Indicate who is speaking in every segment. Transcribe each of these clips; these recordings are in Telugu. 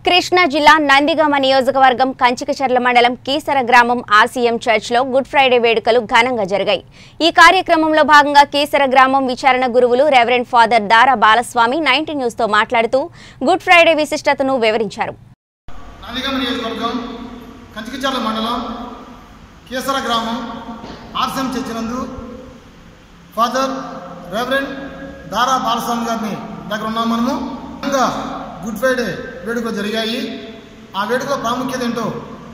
Speaker 1: కృష్ణా జిల్లా నందిగామ నియోజకవర్గం కంచికచర్ల మండలం కీసర గ్రామం ఆర్సీఎం చర్చ్లో గుడ్ ఫ్రైడే వేడుకలు ఘనంగా జరిగాయి ఈ కార్యక్రమంలో భాగంగా కీసర గ్రామం విచారణ గురువులు రెవరెండ్ ఫాదర్ దారా బాలస్వామి నైన్టీ న్యూస్తో మాట్లాడుతూ గుడ్ ఫ్రైడే విశిష్టతను వివరించారు
Speaker 2: నందిగామ నియోజకవర్గం కంచికిచర్ల మండలం కేసర గ్రామం ఆర్సెం చర్చినందు ఫాదర్ రెవరెండ్ దారా బాలస్వామి గారిని దగ్గర ఉన్నాం మనము ఇంకా గుడ్ ఫ్రైడే వేడుకలు జరిగాయి ఆ వేడుక ప్రాముఖ్యత ఏంటో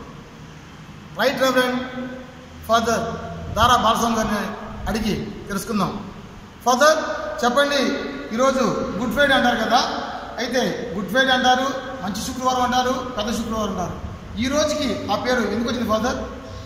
Speaker 2: రైట్ రెవరెండ్ ఫాదర్ దారా బాలస్వామి గారిని అడిగి తెలుసుకుందాం ఫాదర్ చెప్పండి ఈరోజు గుడ్ ఫ్రైడే అంటారు కదా అయితే గుడ్ ఫ్రైడే అంటారు మంచి శుక్రవారం అంటారు పెద్ద శుక్రవారం అంటారు ఈ రోజుకి ఆ పేరు ఎందుకు వచ్చింది ఫాదర్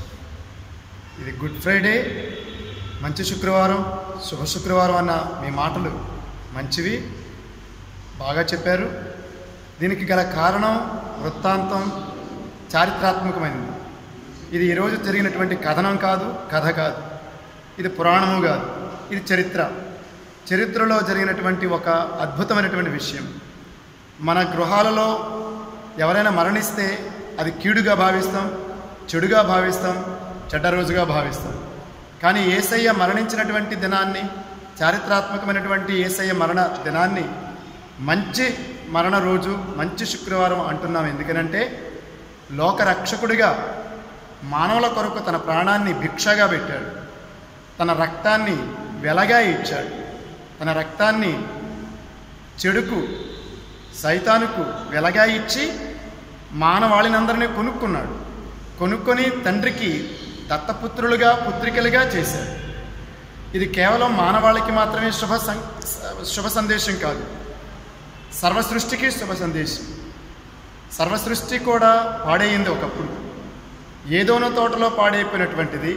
Speaker 3: ఇది గుడ్ ఫ్రైడే మంచి శుక్రవారం శుభ శుక్రవారం అన్న మీ మాటలు మంచివి బాగా చెప్పారు దీనికి గల కారణం వృత్తాంతం చారిత్రాత్మకమైనది ఇది ఈరోజు జరిగినటువంటి కథనం కాదు కథ కాదు ఇది పురాణము కాదు ఇది చరిత్ర చరిత్రలో జరిగినటువంటి ఒక అద్భుతమైనటువంటి విషయం మన గృహాలలో ఎవరైనా మరణిస్తే అది కీడుగా భావిస్తాం చెడుగా భావిస్తాం చెడ్డ రోజుగా భావిస్తాం కానీ ఏసయ్య మరణించినటువంటి దినాన్ని చారిత్రాత్మకమైనటువంటి ఏసయ్య మరణ దినాన్ని మంచి మరణ రోజు మంచి శుక్రవారం అంటున్నాం ఎందుకనంటే లోక రక్షకుడిగా మానవుల కొరకు తన ప్రాణాన్ని భిక్షగా పెట్టాడు తన రక్తాన్ని వెలగా ఇచ్చాడు తన రక్తాన్ని చెడుకు సైతానుకు వెలగా ఇచ్చి మానవాళినందరినీ కొనుక్కున్నాడు కొనుక్కొని తండ్రికి దత్తపుత్రులుగా పుత్రికలుగా చేశాడు ఇది కేవలం మానవాళికి మాత్రమే శుభ సం శుభ సందేశం కాదు సర్వసృష్టికి శుభ సందేశం సర్వసృష్టి కూడా పాడైంది ఒకప్పుడు ఏదోనో తోటలో పాడైపోయినటువంటిది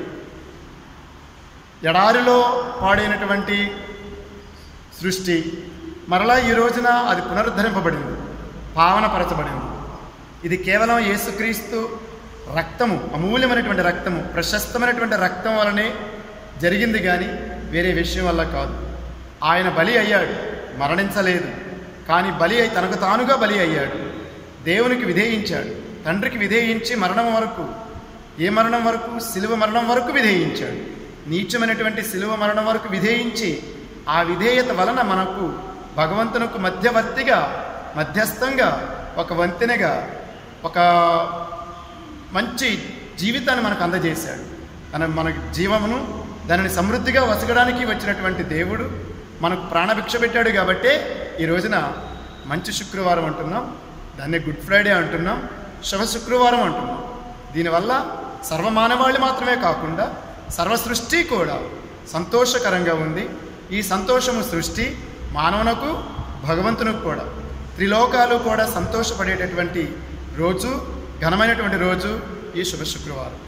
Speaker 3: ఎడారిలో పాడైనటువంటి సృష్టి మరలా ఈ రోజున అది పునరుద్ధరింపబడింది పావనపరచబడింది ఇది కేవలం యేసుక్రీస్తు రక్తము అమూల్యమైనటువంటి రక్తము ప్రశస్తమైనటువంటి రక్తం వలనే జరిగింది కానీ వేరే విషయం వల్ల కాదు ఆయన బలి అయ్యాడు మరణించలేదు కానీ బలి అయి తనకు తానుగా బలి అయ్యాడు దేవునికి విధేయించాడు తండ్రికి విధేయించి మరణం వరకు ఏ మరణం వరకు సిలువ మరణం వరకు విధేయించాడు నీచమైనటువంటి సిలువ మరణం వరకు విధేయించి ఆ విధేయత వలన మనకు భగవంతునకు మధ్యవర్తిగా మధ్యస్థంగా ఒక వంతెనగా ఒక మంచి జీవితాన్ని మనకు అందజేశాడు తన మన జీవమును దానిని సమృద్ధిగా వసగడానికి వచ్చినటువంటి దేవుడు మనకు ప్రాణభిక్ష పెట్టాడు కాబట్టే ఈ రోజున మంచి శుక్రవారం అంటున్నాం దాన్ని గుడ్ ఫ్రైడే అంటున్నాం శుభ శుక్రవారం అంటున్నాం దీనివల్ల సర్వమానవాళి మాత్రమే కాకుండా సర్వసృష్టి కూడా సంతోషకరంగా ఉంది ఈ సంతోషము సృష్టి మానవునకు భగవంతునికి కూడా త్రిలోకాలు కూడా సంతోషపడేటటువంటి రోజు ఘనమైనటువంటి రోజు ఈ శుభ శుక్రవారం